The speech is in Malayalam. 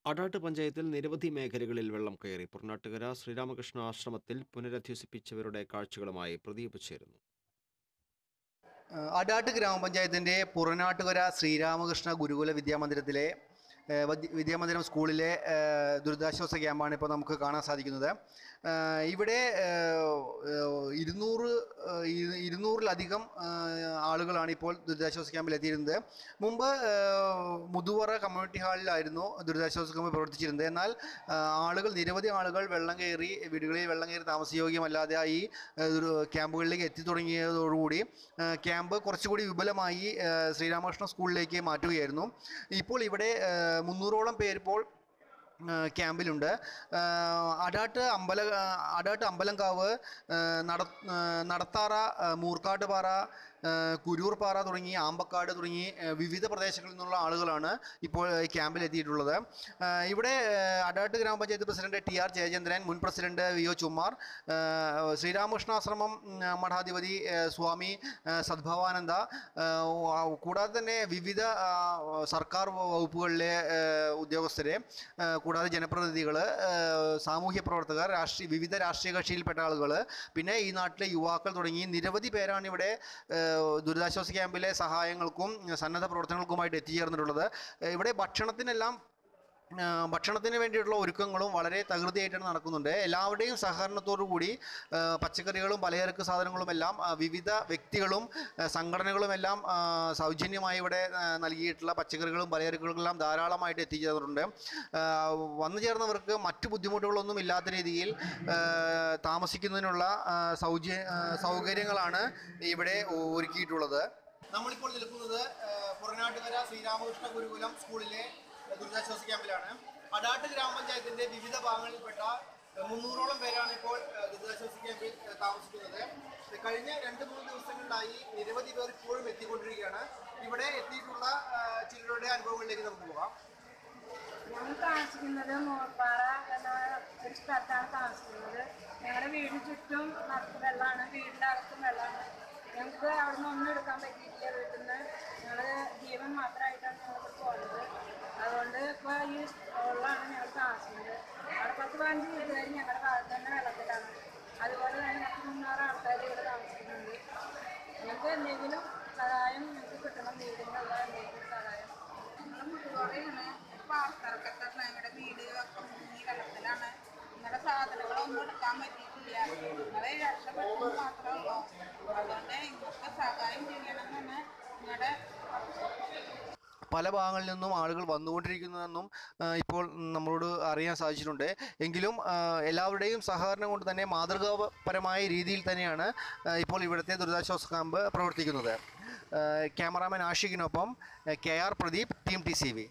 അടാട്ട് പഞ്ചായത്തിൽ നിരവധി മേഖലകളിൽ വെള്ളം കയറി പുറനാട്ടുകര ശ്രീരാമകൃഷ്ണ ആശ്രമത്തിൽ പുനരധിവസിപ്പിച്ചവരുടെ കാഴ്ചകളുമായി പ്രദീപ് ചേരുന്നു ഏഹ് അടാട്ട് ഗ്രാമപഞ്ചായത്തിൻ്റെ പുറനാട്ടുകര ശ്രീരാമകൃഷ്ണ ഗുരുകുല വിദ്യാമന്ദിരത്തിലെ ഏഹ് വദ്യ- വിദ്യാമന്ദിരം സ്കൂളിലെ ഏഹ് ദുരിതാശ്വാസ ക്യാമ്പാണ് ഇപ്പോൾ നമുക്ക് കാണാൻ സാധിക്കുന്നത് ഏഹ് ഇവിടെ ഏഹ് ഏഹ് ഇരുന്നൂറ് ഏഹ് ഇരു- ഇരുന്നൂറിലധികം ഏഹ് ആളുകളാണ് ഇപ്പോൾ ദുരിതാശ്വാസ ക്യാമ്പിൽ എത്തിയിരുന്നത് മുമ്പ് ഏഹ് മുതുവറ കമ്മ്യൂണിറ്റി ഹാളിലായിരുന്നു ദുരിതാശ്വാസ ക്യാമ്പ് പ്രവർത്തിച്ചിരുന്നത് എന്നാൽ ഏഹ് ആളുകൾ നിരവധി ആളുകൾ വെള്ളം കയറി വീടുകളിൽ വെള്ളം കയറി താമസയോഗ്യമല്ലാതെ ഈ ഏഹ് ഒരു ക്യാമ്പുകളിലേക്ക് എത്തി തുടങ്ങിയതോടുകൂടി ഏഹ് ക്യാമ്പ് കുറച്ചുകൂടി വിപുലമായി ഏഹ് ശ്രീരാമകൃഷ്ണ സ്കൂളിലേക്ക് മാറ്റുകയായിരുന്നു ഇപ്പോൾ ഇവിടെ ഏഹ് മുന്നൂറോളം പേർ ഇപ്പോൾ ഏഹ് ക്യാമ്പിലുണ്ട് ഏഹ് അടാട്ട് അമ്പല അടാട്ട് അമ്പലംകാവ് ഏഹ് നട ഏഹ് നടത്താറ ഏഹ് മൂർക്കാട്ടുപാറ ഏഹ് കുരൂർപാറ തുടങ്ങി ആമ്പക്കാട് തുടങ്ങി ഏഹ് വിവിധ പ്രദേശങ്ങളിൽ നിന്നുള്ള ആളുകളാണ് ഇപ്പോൾ ഈ ക്യാമ്പിൽ എത്തിയിട്ടുള്ളത് ഏഹ് ഇവിടെ ഏഹ് അടാട്ട് ഗ്രാമപഞ്ചായത്ത് പ്രസിഡന്റ് ടി ആർ ജയചന്ദ്രൻ മുൻ പ്രസിഡന്റ് വി ഒ ചുമാർ ഏഹ് ശ്രീരാമകൃഷ്ണാശ്രമം ഉം, മഠാധിപതി ഏഹ് സ്വാമി ഏഹ് സദ്ഭവാനന്ദ ഏഹ് വ- കൂടാതെ തന്നെ വിവിധ ആ, സർക്കാർ വകുപ്പുകളിലെ ഏഹ് ഉദ്യോഗസ്ഥരെ ഏഹ് കൂടാതെ ജനപ്രതിനിധികൾ സാമൂഹ്യ പ്രവർത്തകർ രാഷ്ട്രീയ വിവിധ രാഷ്ട്രീയ കക്ഷിയിൽപ്പെട്ട ആളുകൾ പിന്നെ ഈ നാട്ടിലെ യുവാക്കൾ തുടങ്ങി നിരവധി പേരാണ് ഇവിടെ ഏഹ് ദുരിതാശ്വാസ ക്യാമ്പിലെ സഹായങ്ങൾക്കും സന്നദ്ധ പ്രവർത്തനങ്ങൾക്കുമായിട്ട് എത്തിച്ചേർന്നിട്ടുള്ളത് ഏഹ് ഇവിടെ ഭക്ഷണത്തിനെല്ലാം ആ, ഭക്ഷണത്തിന് വേണ്ടിയിട്ടുള്ള ഒരുക്കങ്ങളും വളരെ തകൃതിയായിട്ടാണ് നടക്കുന്നുണ്ട് എല്ലാവരുടെയും സഹകരണത്തോടു കൂടി ആ, പച്ചക്കറികളും പലചരക്ക് സാധനങ്ങളും എല്ലാം ആ, വിവിധ വ്യക്തികളും ആ, സംഘടനകളും എല്ലാം ആ, സൗജന്യമായി ഇവിടെ ആ, നൽകിയിട്ടുള്ള പച്ചക്കറികളും പലചരക്കുകളും എല്ലാം ധാരാളമായിട്ട് എത്തിച്ചേർന്നിട്ടുണ്ട് ആ, വന്നു ചേർന്നവർക്ക് മറ്റു ബുദ്ധിമുട്ടുകളൊന്നും ഇല്ലാത്ത രീതിയിൽ ആ, താമസിക്കുന്നതിനുള്ള ആ, സൗജ ആ, സൗകര്യങ്ങളാണ് ഇവിടെ ഒരുക്കിയിട്ടുള്ളത് നമ്മളിപ്പോൾ നിൽക്കുന്നത് പുറനാട്ടുകര ശ്രീരാമകൃഷ്ണ ഗുരുകുലം സ്കൂളിലെ ദുരിതാശ്വാസ ക്യാമ്പിലാണ് അടാട്ട് ഗ്രാമപഞ്ചായത്തിന്റെ വിവിധ ഭാഗങ്ങളിൽപ്പെട്ട ഏഹ്, മുന്നൂറോളം പേരാണ് ഇപ്പോൾ ഏഹ്, ദുരിതാശ്വാസ ക്യാമ്പിൽ ഏഹ്, താമസിക്കുന്നത് ഏഹ്, കഴിഞ്ഞ രണ്ട് മൂന്ന് ദിവസങ്ങളിലായി നിരവധി പേർ ഇപ്പോഴും എത്തിക്കൊണ്ടിരിക്കുകയാണ് ഇവിടെ എത്തിയിട്ടുള്ള ഏഹ്, ചിലരുടെ അനുഭവങ്ങളിലേക്ക് നമുക്ക് പോകാം ഞങ്ങൾ താമസിക്കുന്നത് മോർപ്പാറ എന്ന ഒരു സ്ഥലത്താണ് താമസിക്കുന്നത് ഞങ്ങളുടെ വീടിന് ചുറ്റും നിറച്ച് വെള്ളമാണ് വീടിൻ്റെ അകത്തും വെള്ളമാണ് ഞങ്ങൾക്ക് അവിടെ നിന്ന് ഒന്നും എടുക്കാൻ പറ്റിയിട്ടില്ല വീട്ടിൽ നിന്ന് ഞങ്ങൾ ജീവൻ മാത്രമായിട്ടാണ് ഞങ്ങൾ പോകുന്നത് അതുകൊണ്ട് ഇപ്പോൾ ഈ വെള്ളമാണ് ഞങ്ങൾ താമസിക്കുന്നത് അവിടെ പത്ത് പതിനഞ്ച് വീട്ടുകാർ ഞങ്ങളുടെ ഭാഗത്ത് തന്നെ വെള്ളത്തിലാണ് അതുപോലെ തന്നെ മറ്റ് മുന്നൂറ് ആൾക്കാർ ഇവിടെ താമസിക്കുന്നുണ്ട് ഞങ്ങൾക്ക് എന്തെങ്കിലും സഹായം ഞങ്ങൾക്ക് കിട്ടണം വീടിനുള്ള എന്തെങ്കിലും സഹായം ഞങ്ങൾ മുട്ടുകോടെയാണ് പാർത്തറക്കത്തെ ഞങ്ങളുടെ വീട് ഒക്കെ മുങ്ങി വെള്ളത്തിലാണ് നിങ്ങളുടെ സാധനങ്ങളൊന്നും എടുക്കാൻ പറ്റിയിട്ടില്ല നിങ്ങളെ രക്ഷപ്പെട്ടു മാത്രമേ ഉള്ളൂ അതുകൊണ്ട് നിങ്ങൾക്ക് സഹായം ചെയ്യണമെന്നാണ് നിങ്ങളുടെ പല ഭാഗങ്ങളിൽ നിന്നും ആളുകൾ വന്നുകൊണ്ടിരിക്കുന്നതെന്നും ആ, ഇപ്പോൾ നമ്മളോട് അറിയാൻ സാധിച്ചിട്ടുണ്ട് എങ്കിലും ആ, എല്ലാവരുടെയും സഹകരണം കൊണ്ട് തന്നെ മാതൃകാപരമായ രീതിയിൽ തന്നെയാണ് ആ, ഇപ്പോൾ ഇവിടുത്തെ ദുരിതാശ്വാസ ക്യാമ്പ് പ്രവർത്തിക്കുന്നത് ആ, ക്യാമറാമാൻ ആഷിഖിനൊപ്പം K R Pradeep team T C V